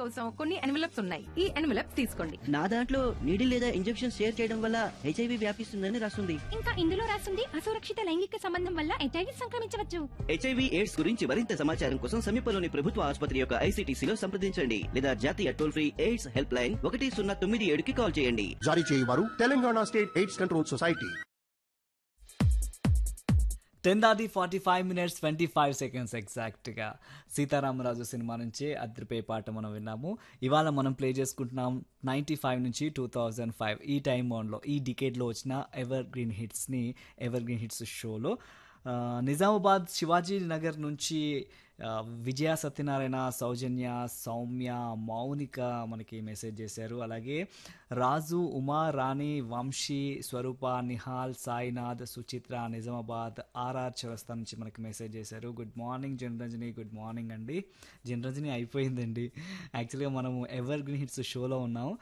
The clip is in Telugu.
కోసం కొన్ని ఎన్వలప్స్ ఉన్నాయి ఈ ఎన్వలప్స్ తీసుకోండి నా దాంట్లో నీడిల్ లేదా ఇంజెక్షన్ షేర్ చేయడం వల్ల హెచ్ఐవి వ్యాపిస్తుందని రాస్తుంది ఇంకా ఇందులో రాసింది అసురక్షిత లైంగిక సంబంధం వల్ల హెచ్ఐవి సంక్రమించవచ్చు హెచ్ఐవి ఎయిడ్స్ గురించి మరింత సమాచారం కోసం సమీపంలోని ప్రభుత్వ ఆసుపత్రి యొక్క ఐసీటీసీలో సంప్రదించండి లేదా జాతీయ toll free AIDS help line ఒకటి సున్నా తొమ్మిది ఏడుకి కాల్ చేయండి జారీ చేయవారు Telangana state AIDS control society ten దాటి forty five minutes twenty five seconds ఎగ్జాక్ట్గా సీతారామరాజు సినిమా నుంచి అద్రిపే పాట మనం విన్నాము ఇవాళ మనం ప్లే చేసుకుంటున్నాం నైంటీ ఫైవ్ నుంచి టూ థౌజండ్ ఫైవ్ ఈ టైం బాండ్లో ఈ డికేడ్లో వచ్చిన ఎవర్ గ్రీన్ హిట్స్ని ఎవర్ గ్రీన్ హిట్స్ షోలో ఆ, నిజామాబాద్ శివాజీ నగర్ నుంచి ఆ, విజయ సత్యనారాయణ సౌజన్య సౌమ్య మౌనిక మనకి మెసేజ్ చేశారు అలాగే రాజు ఉమా రాణి వంశీ స్వరూప నిహాల్ సాయినాథ్ సుచిత్ర నిజామాబాద్ ఆర్ఆర్ చౌరస్తా నుంచి మనకి మెసేజ్ చేశారు good morning Janaranjani good morning అండి జనరంజని అయిపోయిందండి యాక్చువల్గా మనము ఎవర్ గ్రీన్ హిట్స్ షోలో ఉన్నాం